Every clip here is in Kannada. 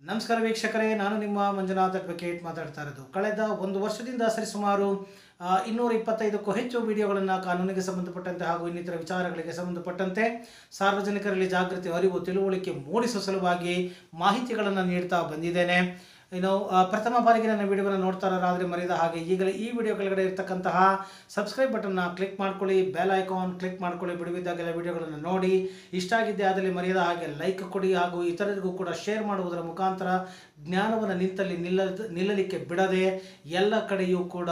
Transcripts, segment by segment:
ನಮಸ್ಕಾರ ವೀಕ್ಷಕರೇ ನಾನು ನಿಮ್ಮ ಮಂಜುನಾಥ್ ಅಡ್ವೊಕೇಟ್ ಮಾತಾಡ್ತಾ ಇರೋದು ಕಳೆದ ಒಂದು ವರ್ಷದಿಂದ ಸರಿಸುಮಾರು ಆ, ಇನ್ನೂರ ಇಪ್ಪತ್ತೈದಕ್ಕೂ ಹೆಚ್ಚು ವಿಡಿಯೋಗಳನ್ನು ಕಾನೂನಿಗೆ ಸಂಬಂಧಪಟ್ಟಂತೆ ಹಾಗೂ ಇನ್ನಿತರ ವಿಚಾರಗಳಿಗೆ ಸಂಬಂಧಪಟ್ಟಂತೆ ಸಾರ್ವಜನಿಕರಲ್ಲಿ ಜಾಗೃತಿ ಅರಿವು ತಿಳುವಳಿಕೆ ಮೂಡಿಸುವ ಸಲುವಾಗಿ ಮಾಹಿತಿಗಳನ್ನು ನೀಡ್ತಾ ಬಂದಿದ್ದೇನೆ ಇನ್ನು ಆ, ಪ್ರಥಮ ಬಾರಿಗೆ ನನ್ನ ವಿಡಿಯೋವನ್ನು ನೋಡ್ತಾ ಇರೋರಾದರೆ ಮರೆಯದ ಹಾಗೆ ಈಗಲೇ ಈ ವಿಡಿಯೋ ಕೆಳಗಡೆ ಇರ್ತಕ್ಕಂತಹ ಸಬ್ಸ್ಕ್ರೈಬ್ ಬಟನ್ನ ಕ್ಲಿಕ್ ಮಾಡ್ಕೊಳ್ಳಿ ಬೆಲ್ ಐಕಾನ್ ಕ್ಲಿಕ್ ಮಾಡ್ಕೊಳ್ಳಿ ಬಿಡುವಿದ್ದಾಗೆಲ್ಲ ವಿಡಿಯೋಗಳನ್ನು ನೋಡಿ ಇಷ್ಟ ಆಗಿದ್ದೆ ಆದಲ್ಲಿ ಮರೆಯದ ಹಾಗೆ ಲೈಕ್ ಕೊಡಿ ಹಾಗೂ ಇತರರಿಗೂ ಕೂಡ ಶೇರ್ ಮಾಡುವುದರ ಮುಖಾಂತರ ಜ್ಞಾನವನ್ನು ನಿಂತಲ್ಲಿ ನಿಲ್ಲ ನಿಲ್ಲಲಿಕ್ಕೆ ಬಿಡದೆ ಎಲ್ಲ ಕಡೆಯೂ ಕೂಡ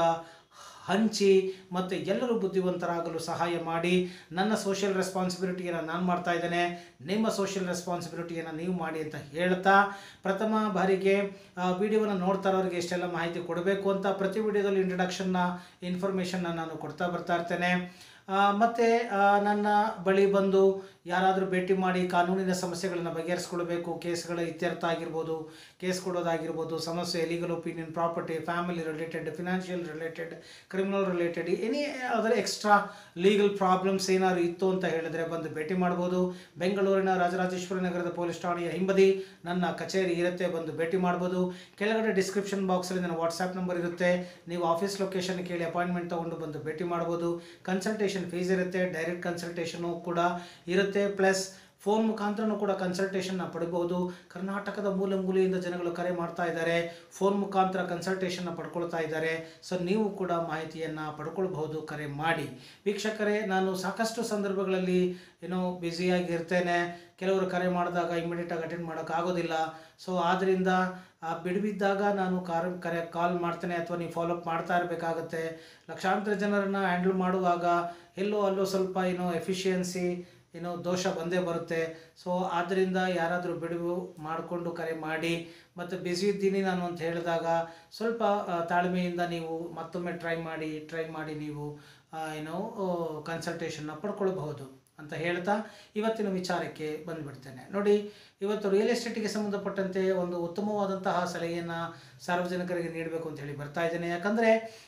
ಹಂಚಿ ಮತ್ತು ಎಲ್ಲರೂ ಬುದ್ಧಿವಂತರಾಗಲು ಸಹಾಯ ಮಾಡಿ ನನ್ನ ಸೋಷಿಯಲ್ ರೆಸ್ಪಾನ್ಸಿಬಿಲಿಟಿಯನ್ನು ನಾನು ಮಾಡ್ತಾ ಇದ್ದೇನೆ ನಿಮ್ಮ ಸೋಷಿಯಲ್ ರೆಸ್ಪಾನ್ಸಿಬಿಲಿಟಿಯನ್ನು ನೀವು ಮಾಡಿ ಅಂತ ಹೇಳ್ತಾ ಪ್ರಥಮ ಬಾರಿಗೆ ವಿಡಿಯೋವನ್ನು ನೋಡ್ತಾ ಇರೋರಿಗೆ ಇಷ್ಟೆಲ್ಲ ಮಾಹಿತಿ ಕೊಡಬೇಕು ಅಂತ ಪ್ರತಿ ವಿಡಿಯೋದಲ್ಲಿ ಇಂಟ್ರಡಕ್ಷನ್ನ ಇನ್ಫಾರ್ಮೇಷನ್ನ ನಾನು ಕೊಡ್ತಾ ಬರ್ತಾ ಇರ್ತೇನೆ ಆ, ಮತ್ತೆ ಆ, ನನ್ನ ಬಳಿ ಬಂದು ಯಾರಾದರೂ ಭೇಟಿ ಮಾಡಿ ಕಾನೂನಿನ ಸಮಸ್ಯೆಗಳನ್ನು ಬಗೆಹರಿಸ್ಕೊಳ್ಬೇಕು ಕೇಸ್ಗಳ ಇತ್ಯರ್ಥ ಆಗಿರ್ಬೋದು ಕೇಸ್ ಕೊಡೋದಾಗಿರ್ಬೋದು ಸಮಸ್ಯೆ legal opinion property family related financial related criminal related any other extra legal problems ಏನಾದ್ರು ಇತ್ತು ಅಂತ ಹೇಳಿದ್ರೆ ಬಂದು ಭೇಟಿ ಮಾಡ್ಬೋದು ಬೆಂಗಳೂರಿನ ರಾಜರಾಜೇಶ್ವರಿ ನಗರದ ಪೊಲೀಸ್ ಠಾಣೆಯ ಹಿಂಬದಿ ನನ್ನ ಕಚೇರಿ ಇರುತ್ತೆ ಬಂದು ಭೇಟಿ ಮಾಡ್ಬೋದು ಕೆಳಗಡೆ ಡಿಸ್ಕ್ರಿಪ್ಷನ್ ಬಾಕ್ಸಲ್ಲಿ ನನ್ನ ವಾಟ್ಸ್ಆ್ಯಪ್ ನಂಬರ್ ಇರುತ್ತೆ ನೀವು ಆಫೀಸ್ ಲೊಕೇಶನ್ ಕೇಳಿ ಅಪಾಯಿಂಟ್ಮೆಂಟ್ ತೊಗೊಂಡು ಬಂದು ಭೇಟಿ ಮಾಡ್ಬೋದು ಕನ್ಸಲ್ಟೇಷನ್ ಫೀಸ್ ಇರುತ್ತೆ ಡೈರೆಕ್ಟ್ ಕನ್ಸಲ್ಟೇಷನು ಕೂಡ ಇರುತ್ತೆ ಪ್ಲಸ್ ಫೋನ್ ಮುಖಾಂತರನೂ ಕೂಡ ಕನ್ಸಲ್ಟೇಷನ್ನ ಪಡಿಬಹುದು ಕರ್ನಾಟಕದ ಮೂಲೆ ಮೂಲೆಯಿಂದ ಜನಗಳು ಕರೆ ಮಾಡ್ತಾ ಇದ್ದಾರೆ ಫೋನ್ ಮುಖಾಂತರ ಕನ್ಸಲ್ಟೇಷನ್ನ ಪಡ್ಕೊಳ್ತಾ ಇದ್ದಾರೆ ಸೊ ನೀವು ಕೂಡ ಮಾಹಿತಿಯನ್ನು ಪಡ್ಕೊಳ್ಬಹುದು ಕರೆ ಮಾಡಿ ವೀಕ್ಷಕರೇ ನಾನು ಸಾಕಷ್ಟು ಸಂದರ್ಭಗಳಲ್ಲಿ ಏನೋ ಬ್ಯುಸಿಯಾಗಿ ಇರ್ತೇನೆ ಕೆಲವರು ಕರೆ ಮಾಡಿದಾಗ ಇಮಿಡಿಯೇಟಾಗಿ ಅಟೆಂಡ್ ಮಾಡೋಕ್ಕಾಗೋದಿಲ್ಲ ಸೊ ಆದ್ದರಿಂದ ಆ ಬಿಡುವಿದ್ದಾಗ ನಾನು ಕಾರ್ ಕರೆ ಕಾಲ್ ಮಾಡ್ತೇನೆ ಅಥವಾ ನೀವು ಫಾಲೋಅಪ್ ಮಾಡ್ತಾ ಇರಬೇಕಾಗತ್ತೆ ಲಕ್ಷಾಂತರ ಜನರನ್ನು ಹ್ಯಾಂಡಲ್ ಮಾಡುವಾಗ ಎಲ್ಲೋ ಅಲ್ಲೋ ಸ್ವಲ್ಪ ಏನೋ ಎಫಿಷಿಯನ್ಸಿ ಏನೋ ದೋಷ ಬಂದೇ ಬರುತ್ತೆ ಸೊ ಆದ್ದರಿಂದ ಯಾರಾದರೂ ಬಿಡುವು ಮಾಡಿಕೊಂಡು ಕರೆ ಮಾಡಿ ಮತ್ತು ಬ್ಯುಸಿ ಇದ್ದೀನಿ ನಾನು ಅಂತ ಹೇಳಿದಾಗ ಸ್ವಲ್ಪ ಆ, ತಾಳ್ಮೆಯಿಂದ ನೀವು ಮತ್ತೊಮ್ಮೆ ಟ್ರೈ ಮಾಡಿ ಟ್ರೈ ಮಾಡಿ ನೀವು ಆ, ಏನೋ ಕನ್ಸಲ್ಟೇಷನ್ನ ಪಡ್ಕೊಳ್ಬಹುದು ಅಂತ ಹೇಳ್ತಾ ಇವತ್ತಿನ ವಿಚಾರಕ್ಕೆ ಬಂದುಬಿಡ್ತೇನೆ ನೋಡಿ ಇವತ್ತು ರಿಯಲ್ ಎಸ್ಟೇಟಿಗೆ ಸಂಬಂಧಪಟ್ಟಂತೆ ಒಂದು ಉತ್ತಮವಾದಂತಹ ಸಲಹೆಯನ್ನು ಸಾರ್ವಜನಿಕರಿಗೆ ನೀಡಬೇಕು ಅಂತ ಹೇಳಿ ಬರ್ತಾ ಇದ್ದೇನೆ ಯಾಕಂದರೆ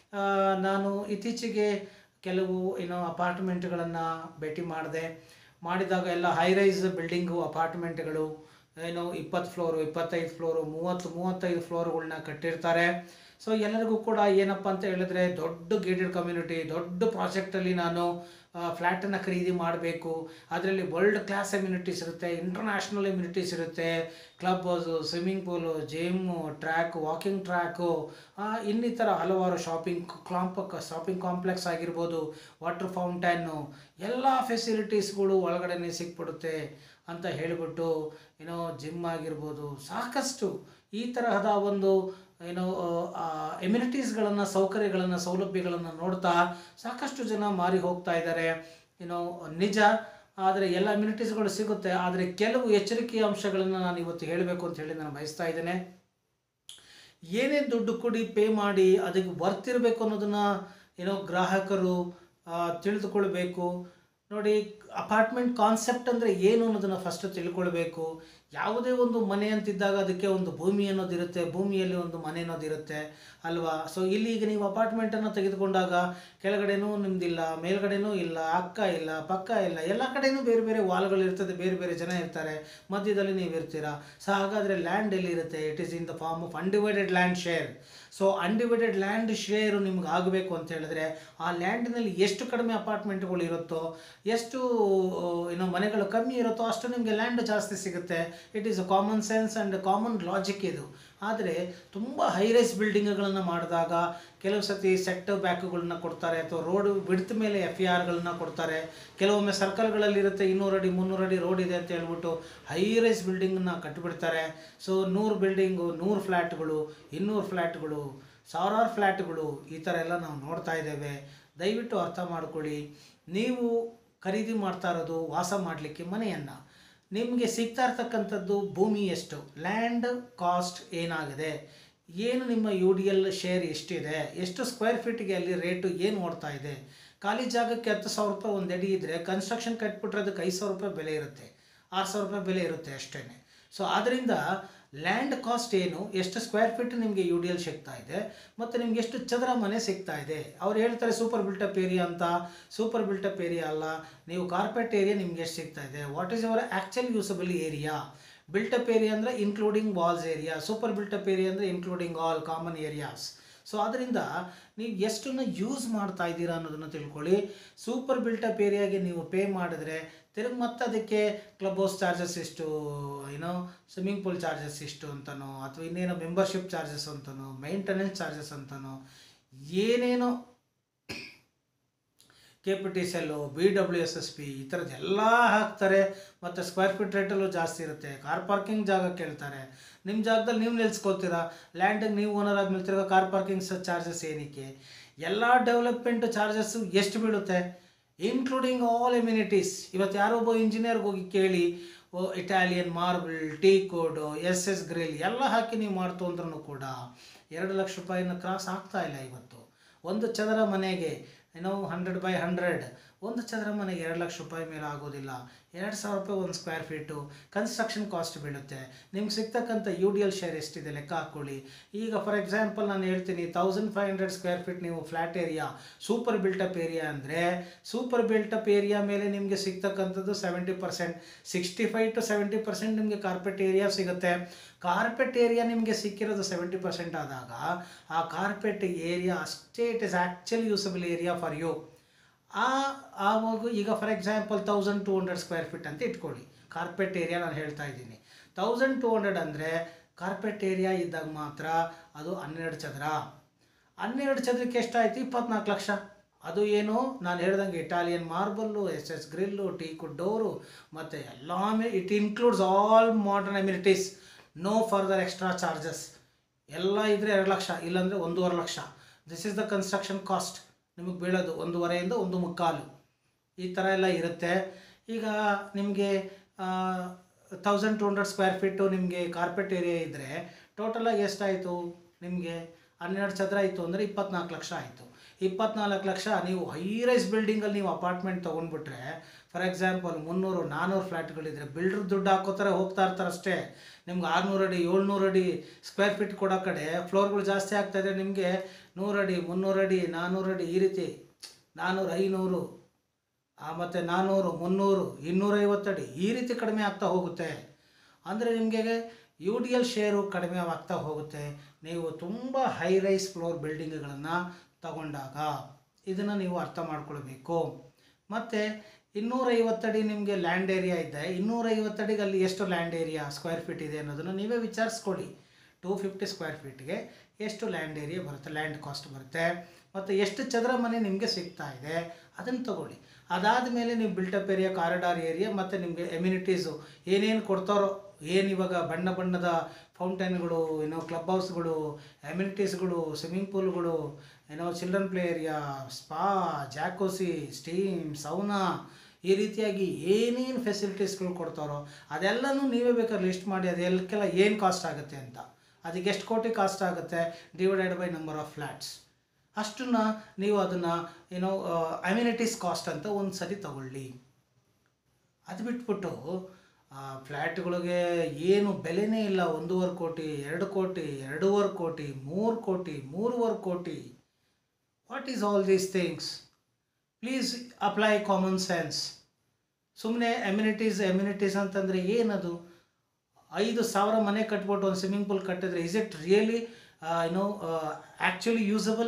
ನಾನು ಇತ್ತೀಚೆಗೆ ಕೆಲವು ಏನೋ ಅಪಾರ್ಟ್ಮೆಂಟ್ಗಳನ್ನು ಭೇಟಿ ಮಾಡಿದೆ ಮಾಡಿದಾಗ ಎಲ್ಲ ಹೈ ರೈಸ್ ಬಿಲ್ಡಿಂಗು ಅಪಾರ್ಟ್ಮೆಂಟ್ಗಳು ಏನೋ ಇಪ್ಪತ್ತು ಫ್ಲೋರು ಇಪ್ಪತ್ತೈದು ಫ್ಲೋರು ಮೂವತ್ತು ಮೂವತ್ತೈದು ಫ್ಲೋರ್ಗಳನ್ನ ಕಟ್ಟಿರ್ತಾರೆ ಸೊ ಎಲ್ಲರಿಗೂ ಕೂಡ ಏನಪ್ಪ ಅಂತ ಹೇಳಿದ್ರೆ ದೊಡ್ಡ ಗೇಟೆಡ್ ಕಮ್ಯುನಿಟಿ ದೊಡ್ಡ ಪ್ರಾಜೆಕ್ಟಲ್ಲಿ ನಾನು ಫ್ಲ್ಯಾಟನ್ನು ಖರೀದಿ ಮಾಡಬೇಕು ಅದರಲ್ಲಿ ವರ್ಲ್ಡ್ ಕ್ಲಾಸ್ ಎಮ್ಯುನಿಟೀಸ್ ಇರುತ್ತೆ ಇಂಟರ್ನ್ಯಾಷನಲ್ ಎಮ್ಯುನಿಟೀಸ್ ಇರುತ್ತೆ club house swimming pool gym track walking track ಇನ್ನಿತರ ಹಲವಾರು ಶಾಪಿಂಗ್ ಕ್ಲಾಂಪ್ ಶಾಪಿಂಗ್ ಕಾಂಪ್ಲೆಕ್ಸ್ ಆಗಿರ್ಬೋದು ವಾಟರ್ ಫೌಂಟೈನು ಎಲ್ಲ ಫೆಸಿಲಿಟೀಸ್ಗಳು ಒಳಗಡೆನೆ ಸಿಕ್ಬಿಡುತ್ತೆ ಅಂತ ಹೇಳಿಬಿಟ್ಟು ಏನೋ ಜಿಮ್ ಆಗಿರ್ಬೋದು ಸಾಕಷ್ಟು ಈ ತರಹದ ಒಂದು ಏನೋ ಎಮ್ಯುನಿಟೀಸ್ಗಳನ್ನು ಸೌಕರ್ಯಗಳನ್ನು ಸೌಲಭ್ಯಗಳನ್ನು ನೋಡ್ತಾ ಸಾಕಷ್ಟು ಜನ ಮಾರಿ ಹೋಗ್ತಾ ಇದ್ದಾರೆ ಏನೋ ನಿಜ ಆದರೆ ಎಲ್ಲ ಅಮ್ಯುನಿಟೀಸ್ಗಳು ಸಿಗುತ್ತೆ ಆದರೆ ಕೆಲವು ಎಚ್ಚರಿಕೆಯ ಅಂಶಗಳನ್ನು ನಾನು ಇವತ್ತು ಹೇಳಬೇಕು ಅಂತ ಹೇಳಿ ನಾನು ಬಯಸ್ತಾ ಇದ್ದೇನೆ ಏನೇ ದುಡ್ಡು ಕೊಡಿ ಪೇ ಮಾಡಿ ಅದಕ್ಕೆ ವರ್ತ್ ಇರಬೇಕು ಅನ್ನೋದನ್ನು ಏನೋ ಗ್ರಾಹಕರು ಆ, ತಿಳಿದುಕೊಳ್ಬೇಕು ನೋಡಿ ಅಪಾರ್ಟ್ಮೆಂಟ್ ಕಾನ್ಸೆಪ್ಟ್ ಅಂದರೆ ಏನು ಅನ್ನೋದನ್ನು ಫಸ್ಟ್ ತಿಳ್ಕೊಳ್ಬೇಕು ಯಾವುದೇ ಒಂದು ಮನೆ ಅಂತಿದ್ದಾಗ ಅದಕ್ಕೆ ಒಂದು ಭೂಮಿ ಅನ್ನೋದಿರುತ್ತೆ ಭೂಮಿಯಲ್ಲಿ ಒಂದು ಮನೆ ಅನ್ನೋದಿರುತ್ತೆ ಅಲ್ವಾ ಸೊ ಇಲ್ಲಿ ಈಗ ನೀವು ಅಪಾರ್ಟ್ಮೆಂಟನ್ನು ತೆಗೆದುಕೊಂಡಾಗ ಕೆಳಗಡೆನೂ ನಿಮ್ದಿಲ್ಲ ಮೇಲ್ಗಡೆನೂ ಇಲ್ಲ ಅಕ್ಕ ಇಲ್ಲ ಪಕ್ಕ ಇಲ್ಲ ಎಲ್ಲ ಕಡೆನೂ ಬೇರೆ ಬೇರೆ ವಾಲ್ಗಳು ಇರ್ತದೆ ಬೇರೆ ಬೇರೆ ಜನ ಇರ್ತಾರೆ ಮಧ್ಯದಲ್ಲಿ ನೀವು ಇರ್ತೀರಾ ಸೊ ಹಾಗಾದರೆ ಲ್ಯಾಂಡ್ ಎಲ್ಲಿರುತ್ತೆ it is in the form of undivided land share so undivided land share ನಿಮ್ಗೆ ಆಗಬೇಕು ಅಂತ ಹೇಳಿದ್ರೆ ಆ ಲ್ಯಾಂಡಿನಲ್ಲಿ ಎಷ್ಟು ಕಡಿಮೆ ಅಪಾರ್ಟ್ಮೆಂಟ್ಗಳು ಇರುತ್ತೋ ಎಷ್ಟು ಆ, ಏನೋ ಮನೆಗಳು ಕಮ್ಮಿ ಇರುತ್ತೋ ಅಷ್ಟು ನಿಮಗೆ ಲ್ಯಾಂಡ್ ಜಾಸ್ತಿ ಸಿಗುತ್ತೆ it is a common sense and common logic ಇದು ಆದರೆ ತುಂಬ ಹೈರೈಸ್ ಬಿಲ್ಡಿಂಗ್ಗಳನ್ನು ಮಾಡಿದಾಗ ಕೆಲವು ಸತಿ ಸೆಟ್ ಬ್ಯಾಕ್ಗಳನ್ನ ಕೊಡ್ತಾರೆ ಅಥವಾ ರೋಡ್ ಬಿಡ್ತ ಮೇಲೆ ಎಫ್ ಇ ಆರ್ಗಳನ್ನ ಕೊಡ್ತಾರೆ ಕೆಲವೊಮ್ಮೆ ಸರ್ಕಲ್ಗಳಲ್ಲಿ ಇರುತ್ತೆ ಇನ್ನೂರು ಅಡಿ ಮುನ್ನೂರು ಅಡಿ ರೋಡ್ ಇದೆ ಅಂತ ಹೇಳ್ಬಿಟ್ಟು ಹೈರೈಸ್ ಬಿಲ್ಡಿಂಗನ್ನ ಕಟ್ಟಿಬಿಡ್ತಾರೆ ಸೊ ನೂರು ಬಿಲ್ಡಿಂಗು ನೂರು ಫ್ಲ್ಯಾಟ್ಗಳು ಇನ್ನೂರು ಫ್ಲ್ಯಾಟ್ಗಳು ಸಾವಿರಾರು ಫ್ಲ್ಯಾಟ್ಗಳು ಈ ಥರ ಎಲ್ಲ ನಾವು ನೋಡ್ತಾ ಇದ್ದೇವೆ ದಯವಿಟ್ಟು ಅರ್ಥ ಮಾಡ್ಕೊಳ್ಳಿ ನೀವು ಖರೀದಿ ಮಾಡ್ತಾ ಇರೋದು ವಾಸ ಮಾಡಲಿಕ್ಕೆ ಮನೆಯನ್ನು ನಿಮಗೆ ಸಿಗ್ತಾ ಇರ್ತಕ್ಕಂಥದ್ದು ಭೂಮಿ ಎಷ್ಟು ಲ್ಯಾಂಡ್ ಕಾಸ್ಟ್ ಏನಾಗಿದೆ ಏನು ನಿಮ್ಮ ಯು ಡಿ ಎಲ್ ಶೇರ್ ಎಷ್ಟಿದೆ ಎಷ್ಟು ಸ್ಕ್ವೇರ್ ಫೀಟ್ಗೆ ಅಲ್ಲಿ ರೇಟು ಏನು ಓಡ್ತಾ ಇದೆ ಖಾಲಿ ಜಾಗಕ್ಕೆ ಹತ್ತು ಸಾವಿರ ರೂಪಾಯಿ ಒಂದು ಅಡಿ ಇದ್ದರೆ ಕನ್ಸ್ಟ್ರಕ್ಷನ್ ಕಟ್ಬಿಟ್ರೆ ಅದಕ್ಕೆ ಐದು ಸಾವಿರ ರೂಪಾಯಿ ಬೆಲೆ ಇರುತ್ತೆ ಆರು ಸಾವಿರ ರೂಪಾಯಿ ಬೆಲೆ ಇರುತ್ತೆ ಅಷ್ಟೇ ಸೊ ಆದ್ದರಿಂದ ಲ್ಯಾಂಡ್ ಕಾಸ್ಟ್ ಏನು ಎಷ್ಟು ಸ್ಕ್ವೇರ್ ಫೀಟ್ ನಿಮಗೆ ಯು ಡಿ ಎಲ್ ಸಿಗ್ತಾ ಇದೆ ಮತ್ತು ನಿಮ್ಗೆ ಎಷ್ಟು ಚದರ ಮನೆ ಸಿಗ್ತಾ ಇದೆ ಅವ್ರು ಹೇಳ್ತಾರೆ ಸೂಪರ್ ಬಿಲ್ಟಪ್ ಏರಿಯಾ ಅಂತ ಸೂಪರ್ ಬಿಲ್ಟಪ್ ಏರಿಯಾ ಅಲ್ಲ ನೀವು ಕಾರ್ಪೆಟ್ ಏರಿಯಾ ನಿಮ್ಗೆ ಎಷ್ಟು ಸಿಗ್ತಾ ಇದೆ what is your actual usable area built up area ಅಂದರೆ including walls area super built up area ಅಂದರೆ including all common areas so ಅದರಿಂದ ನೀವು ಎಷ್ಟನ್ನು ಯೂಸ್ ಮಾಡ್ತಾ ಇದ್ದೀರಾ ಅನ್ನೋದನ್ನು ತಿಳ್ಕೊಳ್ಳಿ ಸೂಪರ್ ಬಿಲ್ಟಪ್ ಏರಿಯಾಗೆ ನೀವು ಪೇ ಮಾಡಿದ್ರೆ ತಿರುಗಿ ಮತ್ತೆ ಅದಕ್ಕೆ ಕ್ಲಬ್ ಹೌಸ್ ಚಾರ್ಜಸ್ ಇಷ್ಟು ಏನೋ ಸ್ವಿಮ್ಮಿಂಗ್ ಪೂಲ್ ಚಾರ್ಜಸ್ ಇಷ್ಟು ಅಂತನೋ ಅಥವಾ ಇನ್ನೇನೋ ಮೆಂಬರ್ಶಿಪ್ ಚಾರ್ಜಸ್ ಅಂತನೋ ಮೇಂಟೆನೆನ್ಸ್ ಚಾರ್ಜಸ್ ಅಂತನೋ ಏನೇನೋ K P T C L B W S S P ಈ ಥರದ್ದೆಲ್ಲ ಹಾಕ್ತಾರೆ ಮತ್ತು ಸ್ಕ್ವೇರ್ ಫೀಟ್ ರೇಟಲ್ಲೂ ಜಾಸ್ತಿ ಇರುತ್ತೆ ಕಾರ್ ಪಾರ್ಕಿಂಗ್ ಜಾಗ ಕೇಳ್ತಾರೆ ನಿಮ್ಮ ಜಾಗದಲ್ಲಿ ನೀವು ನಿಲ್ಸ್ಕೊಳ್ತೀರಾ ಲ್ಯಾಂಡಿಗೆ ನೀವು ಓನರ್ ಆದ್ಮೇಲೆ ತಿರ್ಗಾ ಕಾರ್ ಪಾರ್ಕಿಂಗ್ ಚಾರ್ಜಸ್ ಏನಕ್ಕೆ ಎಲ್ಲ ಡೆವಲಪ್ಮೆಂಟ್ ಚಾರ್ಜಸ್ಸು ಎಷ್ಟು ಬೀಳುತ್ತೆ ಇನ್ಕ್ಲೂಡಿಂಗ್ ಆಲ್ ಎಮ್ಯುನಿಟೀಸ್ ಇವತ್ತು ಯಾರೋ ಒಬ್ಬ ಇಂಜಿನಿಯರ್ಗೆ ಹೋಗಿ ಕೇಳಿ ಓ Italian marble teak wood S S grill ಎಲ್ಲ ಹಾಕಿ ನೀವು ಮಾಡ್ತು ಅಂದ್ರೂ ಕೂಡ ಎರಡು ಲಕ್ಷ ರೂಪಾಯಿನ ಕ್ರಾಸ್ ಆಗ್ತಾ ಇಲ್ಲ ಇವತ್ತು ಒಂದು ಚದರ ಮನೆಗೆ ಏನೋ ಹಂಡ್ರೆಡ್ ಬೈ ಹಂಡ್ರೆಡ್ ಒಂದು ಚದರ ಮನೆಗೆ ಎರಡು ಲಕ್ಷ ರೂಪಾಯಿ ಮೇಲೆ ಆಗೋದಿಲ್ಲ ಎರಡು ಸಾವಿರ ರೂಪಾಯಿ ಒಂದು ಸ್ಕ್ವೇರ್ ಫೀಟು ಕನ್ಸ್ಟ್ರಕ್ಷನ್ ಕಾಸ್ಟ್ ಬೀಳುತ್ತೆ ನಿಮ್ಗೆ ಸಿಗ್ತಕ್ಕಂಥ ಯು ಡಿ ಎಲ್ ಶೇರ್ ಎಷ್ಟಿದೆ ಲೆಕ್ಕ ಹಾಕ್ಕೊಳ್ಳಿ ಈಗ ಫಾರ್ ಎಕ್ಸಾಂಪಲ್ ನಾನು ಹೇಳ್ತೀನಿ thousand five hundred square feet ನೀವು flat area super built up area ಅಂದರೆ ಸೂಪರ್ ಬಿಲ್ಟಪ್ ಏರಿಯಾ ಮೇಲೆ ನಿಮಗೆ ಸಿಗ್ತಕ್ಕಂಥದ್ದು seventy percent sixty five to seventy percent ನಿಮಗೆ ಕಾರ್ಪೆಟ್ ಏರಿಯಾ ಸಿಗುತ್ತೆ ಕಾರ್ಪೆಟ್ ಏರಿಯಾ ನಿಮಗೆ ಸಿಕ್ಕಿರೋದು ಸೆವೆಂಟಿ ಪರ್ಸೆಂಟ್ ಆದಾಗ ಆ ಕಾರ್ಪೆಟ್ ಏರಿಯಾ ಅಷ್ಟೇ it is actually usable area for you ಆ ಆವಾಗ ಈಗ for example thousand two hundred square feet ಅಂತ ಇಟ್ಕೊಳ್ಳಿ ಕಾರ್ಪೆಟ್ ಏರಿಯಾ ನಾನು ಹೇಳ್ತಾ ಇದ್ದೀನಿ ತೌಸಂಡ್ ಟು ಹಂಡ್ರೆಡ್ ಅಂದರೆ ಕಾರ್ಪೆಟ್ ಏರಿಯಾ ಇದ್ದಾಗ ಮಾತ್ರ ಅದು ಹನ್ನೆರಡು ಚದರ ಹನ್ನೆರಡು ಚದರಕ್ಕೆ ಎಷ್ಟಾಯಿತು ಇಪ್ಪತ್ನಾಲ್ಕು ಲಕ್ಷ ಅದು ಏನು ನಾನು ಹೇಳ್ದಂಗೆ Italian marble S S grill teak door ಮತ್ತು ಎಲ್ಲ it includes all modern amenities no further extra charges ಎಲ್ಲ ಇದ್ದರೆ ಎರಡು ಲಕ್ಷ ಇಲ್ಲಾಂದರೆ ಒಂದೂವರೆ lakh this is the construction cost ನಿಮಗೆ ಬೀಳೋದು ಒಂದೂವರೆಯಿಂದ ಒಂದು ಮುಕ್ಕಾಲು ಈ ಥರ ಎಲ್ಲ ಇರುತ್ತೆ ಈಗ ನಿಮಗೆ thousand two hundred square feet ನಿಮಗೆ ಕಾರ್ಪೆಟ್ ಏರಿಯಾ ಇದ್ದರೆ ಟೋಟಲಾಗಿ ಎಷ್ಟಾಯಿತು ನಿಮಗೆ ಹನ್ನೆರಡು ಚದರ ಆಯಿತು ಅಂದರೆ ಇಪ್ಪತ್ನಾಲ್ಕು ಲಕ್ಷ ಆಯಿತು ಇಪ್ಪತ್ನಾಲ್ಕು ಲಕ್ಷ ನೀವು ಹೈ ರೈಸ್ ಬಿಲ್ಡಿಂಗಲ್ಲಿ ನೀವು ಅಪಾರ್ಟ್ಮೆಂಟ್ ತೊಗೊಂಡ್ಬಿಟ್ರೆ ಫಾರ್ ಎಕ್ಸಾಂಪಲ್ ಮುನ್ನೂರು ನಾನ್ನೂರು ಫ್ಲ್ಯಾಟ್ಗಳಿದ್ರೆ ಬಿಲ್ಡ್ರ್ ದುಡ್ಡು ಹಾಕೋತಾರೆ ಹೋಗ್ತಾ ಇರ್ತಾರೆ ಅಷ್ಟೇ ನಿಮ್ಗೆ ಆರುನೂರು ಅಡಿ ಏಳ್ನೂರು ಅಡಿ ಸ್ಕ್ವೇರ್ ಫೀಟ್ ಕೊಡೋ ಕಡೆ ಫ್ಲೋರ್ಗಳು ಜಾಸ್ತಿ ಆಗ್ತಾಯಿದ್ರೆ ನಿಮಗೆ ನೂರಡಿ ಮುನ್ನೂರು ಅಡಿ ನಾನ್ನೂರು ಅಡಿ ಈ ರೀತಿ ನಾನ್ನೂರು ಐನೂರು ಮತ್ತು ನಾನ್ನೂರು ಮುನ್ನೂರು ಇನ್ನೂರೈವತ್ತು ಅಡಿ ಈ ರೀತಿ ಕಡಿಮೆ ಆಗ್ತಾ ಹೋಗುತ್ತೆ ಅಂದರೆ ನಿಮಗೆ ಯು ಡಿ ಎಲ್ ಶೇರು ಕಡಿಮೆ ಆಗ್ತಾ ಹೋಗುತ್ತೆ ನೀವು ತುಂಬ ಹೈ ರೈಸ್ ಫ್ಲೋರ್ ಬಿಲ್ಡಿಂಗ್ಗಳನ್ನು ತಗೊಂಡಾಗ ಇದನ್ನು ನೀವು ಅರ್ಥ ಮಾಡ್ಕೊಳ್ಬೇಕು ಮತ್ತು ಇನ್ನೂರೈವತ್ತಡಿ ನಿಮಗೆ ಲ್ಯಾಂಡ್ ಏರಿಯಾ ಇದೆ ಇನ್ನೂರೈವತ್ತಡಿಗೆ ಅಲ್ಲಿ ಎಷ್ಟು ಲ್ಯಾಂಡ್ ಏರಿಯಾ ಸ್ಕ್ವೇರ್ ಫೀಟ್ ಇದೆ ಅನ್ನೋದನ್ನು ನೀವೇ ವಿಚಾರಿಸ್ಕೊಡಿ ಟೂ ಫಿಫ್ಟಿ ಸ್ಕ್ವೇರ್ ಫೀಟ್ಗೆ ಎಷ್ಟು ಲ್ಯಾಂಡ್ ಏರಿಯಾ ಬರುತ್ತೆ ಲ್ಯಾಂಡ್ ಕಾಸ್ಟ್ ಬರುತ್ತೆ ಮತ್ತು ಎಷ್ಟು ಚದರ ಮನೆ ನಿಮಗೆ ಸಿಗ್ತಾ ಇದೆ ಅದನ್ನು ತಗೊಳ್ಳಿ ಅದಾದ ಮೇಲೆ ನೀವು ಬಿಲ್ಟಪ್ ಏರಿಯಾ ಕಾರಿಡಾರ್ ಏರಿಯಾ ಮತ್ತು ನಿಮಗೆ ಎಮ್ಯುನಿಟೀಸು ಏನೇನು ಕೊಡ್ತಾರೋ ಏನು ಇವಾಗ ಬಣ್ಣ ಬಣ್ಣದ ಫೌಂಟೈನ್ಗಳು ಏನೋ ಕ್ಲಬ್ ಹೌಸ್ಗಳು ಎಮ್ಯುನಿಟೀಸ್ಗಳು ಸ್ವಿಮ್ಮಿಂಗ್ ಪೂಲ್ಗಳು ಏನೋ children play area spa jacuzzi steam sauna ಈ ರೀತಿಯಾಗಿ ಏನೇನು ಫೆಸಿಲಿಟೀಸ್ಗಳು ಕೊಡ್ತಾರೋ ಅದೆಲ್ಲನೂ ನೀವೇ ಬೇಕಾದ್ರೆ ಲಿಸ್ಟ್ ಮಾಡಿ ಅದೆಲ್ಲಕ್ಕೆಲ್ಲ ಏನು ಕಾಸ್ಟ್ ಆಗುತ್ತೆ ಅಂತ ಅದಕ್ಕೆ ಎಷ್ಟು ಕೋಟಿ ಕಾಸ್ಟ್ ಆಗುತ್ತೆ divided by number of flats ಅಷ್ಟನ್ನ ನೀವು ಅದನ್ನು ಏನೋ ಅಮ್ಯುನಿಟೀಸ್ ಕಾಸ್ಟ್ ಅಂತ ಒಂದು ಸರಿ ತಗೊಳ್ಳಿ ಅದು ಬಿಟ್ಬಿಟ್ಟು ಫ್ಲ್ಯಾಟ್ಗಳಿಗೆ ಏನು ಬೆಲೆನೇ ಇಲ್ಲ ಒಂದೂವರೆ ಕೋಟಿ ಎರಡು ಕೋಟಿ ಎರಡೂವರೆ ಕೋಟಿ ಮೂರು ಕೋಟಿ ಮೂರುವರೆ crore what is all these things please apply common sense ಸುಮ್ಮನೆ ಎಮ್ಯುನಿಟೀಸ್ ಎಮ್ಯುನಿಟೀಸ್ ಅಂತಂದರೆ ಏನದು ಐದು ಸಾವಿರ ಮನೆ ಕಟ್ಬಿಟ್ಟು ಒಂದು ಸ್ವಿಮ್ಮಿಂಗ್ ಪೂಲ್ ಕಟ್ಟಿದ್ರೆ ಇಸ್ ಇಟ್ ರಿಯಲಿ ಏನೋ ಆ್ಯಕ್ಚುಲಿ ಯೂಸಬಲ್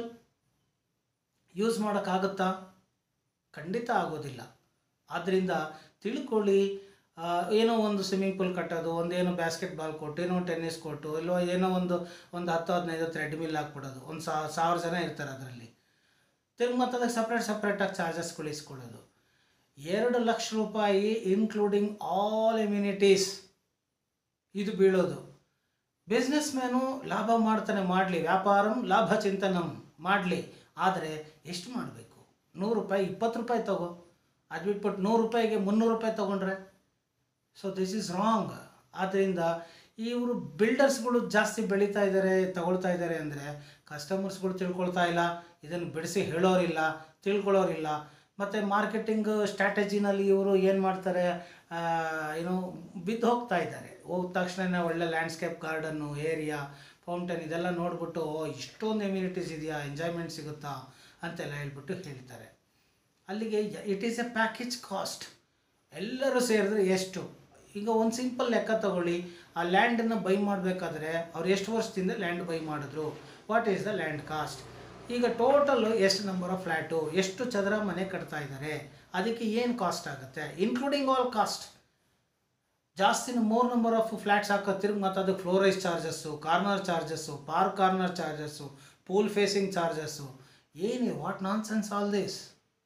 ಯೂಸ್ ಮಾಡೋಕ್ಕಾಗುತ್ತಾ ಖಂಡಿತ ಆಗೋದಿಲ್ಲ ಆದ್ದರಿಂದ ತಿಳ್ಕೊಳ್ಳಿ ಆ, ಏನೋ ಒಂದು ಸ್ವಿಮ್ಮಿಂಗ್ ಪೂಲ್ ಕಟ್ಟೋದು ಒಂದೇನೋ ಬ್ಯಾಸ್ಕೆಟ್ ಬಾಲ್ ಕೋರ್ಟ್ ಏನೋ ಟೆನ್ನಿಸ್ ಕೋರ್ಟು ಇಲ್ಲೋ ಏನೋ ಒಂದು ಒಂದು ಹತ್ತು ಹದಿನೈದು ಥ್ರೆಡ್ ಮಿಲ್ ಹಾಕ್ಬಿಡೋದು ಒಂದು ಸಾವಿರ ಜನ ಇರ್ತಾರೆ ಅದರಲ್ಲಿ ತಿರ್ಗಿ ಮತ್ತೆ ಅದಕ್ಕೆ ಸಪ್ರೇಟ್ ಸಪ್ರೇಟಾಗಿ ಚಾರ್ಜಸ್ಗಳು ಇಸ್ಕೊಳ್ಳೋದು ಎರಡು ಲಕ್ಷ ರೂಪಾಯಿ ಇನ್ಕ್ಲೂಡಿಂಗ್ ಆಲ್ ಇಮ್ಯುನಿಟೀಸ್ ಇದು ಬೀಳೋದು ಬಿಸ್ನೆಸ್ ಮ್ಯಾನು ಲಾಭ ಮಾಡ್ತಾನೆ ಮಾಡಲಿ ವ್ಯಾಪಾರಂ ಲಾಭ ಚಿಂತನಂ ಮಾಡಲಿ ಆದರೆ ಎಷ್ಟು ಮಾಡಬೇಕು ನೂರು ರೂಪಾಯಿ ಇಪ್ಪತ್ತು ರೂಪಾಯಿ ತಗೋ ಅದು ಬಿಟ್ಬಿಟ್ಟು ನೂರು ರೂಪಾಯಿಗೆ ಮುನ್ನೂರು ರೂಪಾಯಿ ತೊಗೊಂಡ್ರೆ ಸೊ ದಿಸ್ ಈಸ್ ರಾಂಗ್ ಆದ್ದರಿಂದ ಇವರು ಬಿಲ್ಡರ್ಸ್ಗಳು ಜಾಸ್ತಿ ಬೆಳೀತಾ ಇದ್ದಾರೆ ತಗೊಳ್ತಾ ಇದ್ದಾರೆ ಅಂದರೆ ಕಸ್ಟಮರ್ಸ್ಗಳು ತಿಳ್ಕೊಳ್ತಾ ಇಲ್ಲ ಇದನ್ನು ಬಿಡಿಸಿ ಹೇಳೋರಿಲ್ಲ ತಿಳ್ಕೊಳ್ಳೋರಿಲ್ಲ ಮತ್ತು ಮಾರ್ಕೆಟಿಂಗ್ ಸ್ಟ್ರಾಟಜಿನಲ್ಲಿ ಇವರು ಏನು ಮಾಡ್ತಾರೆ ಆ, ಏನು ಬಿದ್ದು ಹೋಗ್ತಾ ಇದ್ದಾರೆ ಹೋದ ತಕ್ಷಣ ಒಳ್ಳೆ ಲ್ಯಾಂಡ್ಸ್ಕೇಪ್ ಗಾರ್ಡನ್ನು ಏರಿಯಾ ಫೌಂಟೇನ್ ಇದೆಲ್ಲ ನೋಡ್ಬಿಟ್ಟು ಓ ಇಷ್ಟೊಂದು ಎಮ್ಯುನಿಟೀಸ್ ಇದೆಯಾ ಎಂಜಾಯ್ಮೆಂಟ್ ಸಿಗುತ್ತಾ ಅಂತೆಲ್ಲ ಹೇಳ್ಬಿಟ್ಟು ಹೇಳ್ತಾರೆ ಅಲ್ಲಿಗೆ it is a package cost ಎಲ್ಲರೂ ಸೇರಿದ್ರೆ ಎಷ್ಟು ಈಗ ಒಂದು ಸಿಂಪಲ್ ಲೆಕ್ಕ ತಗೊಳ್ಳಿ ಆ ಲ್ಯಾಂಡನ್ನು ಬೈ ಮಾಡಬೇಕಾದ್ರೆ ಅವ್ರು ಎಷ್ಟು ವರ್ಷದಿಂದ ಲ್ಯಾಂಡ್ ಬೈ ಮಾಡಿದ್ರು what is the land cost ಈಗ ಟೋಟಲ್ ಎಷ್ಟು ನಂಬರ್ ಆಫ್ ಫ್ಲ್ಯಾಟು ಎಷ್ಟು ಚದರ ಮನೆ ಕಟ್ತಾ ಇದ್ದಾರೆ ಅದಕ್ಕೆ ಏನು ಕಾಸ್ಟ್ ಆಗುತ್ತೆ ಇನ್ಕ್ಲೂಡಿಂಗ್ ಆಲ್ ಕಾಸ್ಟ್ ಜಾಸ್ತಿನ ಮೋರ್ ನಂಬರ್ ಆಫ್ ಫ್ಲ್ಯಾಟ್ಸ್ ಹಾಕೋ ತಿರ್ಗಿ ಮತ್ತು ಅದಕ್ಕೆ floor rise charges corner charges park corner charges pool facing charges ಏನು what nonsense all this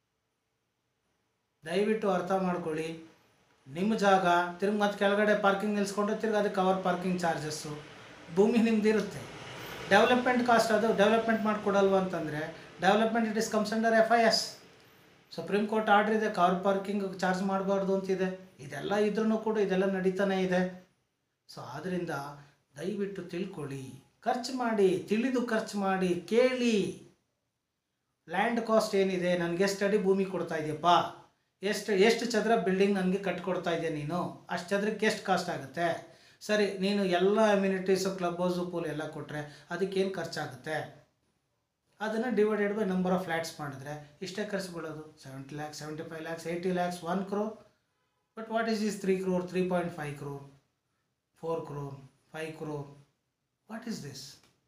ದಯವಿಟ್ಟು ಅರ್ಥ ಮಾಡ್ಕೊಳ್ಳಿ ನಿಮ್ಮ ಜಾಗ ತಿರ್ಗಿ ಮತ್ತೆ ಕೆಳಗಡೆ ಪಾರ್ಕಿಂಗ್ ನಿಲ್ಸ್ಕೊಂಡು ತಿರ್ಗಿ ಅದಕ್ಕೆ ಕವರ್ ಪಾರ್ಕಿಂಗ್ ಚಾರ್ಜಸ್ಸು ಭೂಮಿ ನಿಮ್ದಿರುತ್ತೆ ಡೆವಲಪ್ಮೆಂಟ್ ಕಾಸ್ಟ್ ಅದು ಡೆವಲಪ್ಮೆಂಟ್ ಮಾಡಿಕೊಡಲ್ವ ಅಂತಂದರೆ development it is comes under F I S supreme court order ಇದೆ ಕಾರ್ ಪಾರ್ಕಿಂಗ್ ಚಾರ್ಜ್ ಮಾಡಬಾರ್ದು ಅಂತಿದೆ ಇದೆಲ್ಲ ಇದ್ರೂ ಕೂಡ ಇದೆಲ್ಲ ನಡೀತಾನೆ ಇದೆ ಸೊ ಆದ್ದರಿಂದ ದಯವಿಟ್ಟು ತಿಳ್ಕೊಳ್ಳಿ ಖರ್ಚು ಮಾಡಿ ತಿಳಿದು ಖರ್ಚು ಮಾಡಿ ಕೇಳಿ ಲ್ಯಾಂಡ್ ಕಾಸ್ಟ್ ಏನಿದೆ ನನಗೆ ಎಷ್ಟು ಅಡಿ ಭೂಮಿ ಕೊಡ್ತಾ ಇದೆಯಪ್ಪ ಎಷ್ಟು ಎಷ್ಟು ಚದರ ಬಿಲ್ಡಿಂಗ್ ನನಗೆ ಕಟ್ಕೊಡ್ತಾ ಇದೆಯಾ ನೀನು ಅಷ್ಟು ಚದರಕ್ಕೆ ಎಷ್ಟು ಕಾಸ್ಟ್ ಆಗುತ್ತೆ ಸರಿ ನೀನು ಎಲ್ಲ ಅಮ್ಯುನಿಟೀಸು ಕ್ಲಬ್ ಹೌಸು ಪೂಲ್ ಎಲ್ಲ ಕೊಟ್ಟರೆ ಅದಕ್ಕೇನು ಖರ್ಚಾಗುತ್ತೆ ಅದನ್ನು divided by number of flats ಮಾಡಿದ್ರೆ ಇಷ್ಟೇ ಖರ್ಚು ಬೀಳೋದು seventy lakhs seventy five lakhs eighty lakhs one crore but what is is three crore three point five crore four crore five crore what is this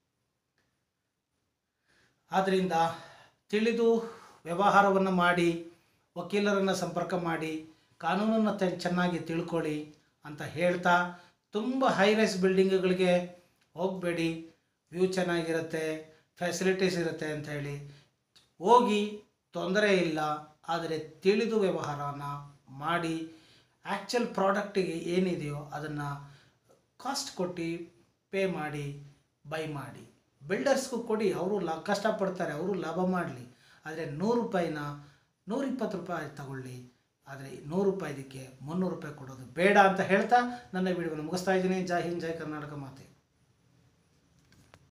ಆದ್ದರಿಂದ ತಿಳಿದು ವ್ಯವಹಾರವನ್ನು ಮಾಡಿ ವಕೀಲರನ್ನು ಸಂಪರ್ಕ ಮಾಡಿ ಕಾನೂನನ್ನು ತೆ- ಚೆನ್ನಾಗಿ ತಿಳ್ಕೊಳ್ಳಿ ಅಂತ ಹೇಳ್ತಾ ತುಂಬ ಹೈ ರೈಸ್ ಬಿಲ್ಡಿಂಗ್ಗಳಿಗೆ ಹೋಗಬೇಡಿ ವ್ಯೂ ಚೆನ್ನಾಗಿರುತ್ತೆ ಫೆಸಿಲಿಟೀಸ್ ಇರುತ್ತೆ ಅಂತ ಹೇಳಿ ಹೋಗಿ ತೊಂದರೆ ಇಲ್ಲ ಆದರೆ ತಿಳಿದು ವ್ಯವಹಾರನ ಮಾಡಿ ಆ್ಯಕ್ಚುಲ್ ಪ್ರಾಡಕ್ಟಿಗೆ ಏನಿದೆಯೋ ಅದನ್ನು ಕಾಸ್ಟ್ ಕೊಟ್ಟು ಪೇ ಮಾಡಿ ಬೈ ಮಾಡಿ ಬಿಲ್ಡರ್ಸ್ಗೂ ಕೊಡಿ ಅವರು ಲಾ ಕಷ್ಟಪಡ್ತಾರೆ ಅವರು ಲಾಭ ಮಾಡಲಿ ಆದರೆ ನೂರು ರೂಪಾಯಿನ ನೂರಿಪ್ಪತ್ತು ರೂಪಾಯಿ ತಗೊಳ್ಳಿ ಆದರೆ ನೂರು ರೂಪಾಯಿ ಇದಕ್ಕೆ ಮುನ್ನೂರು ರೂಪಾಯಿ ಕೊಡೋದು ಬೇಡ ಅಂತ ಹೇಳ್ತಾ ನನ್ನ ವಿಡಿಯೋನ ಮುಗಿಸ್ತಾ ಇದ್ದೀನಿ ಜೈ ಹಿಂದ್ ಜೈ ಕರ್ನಾಟಕ ಮಾತೆ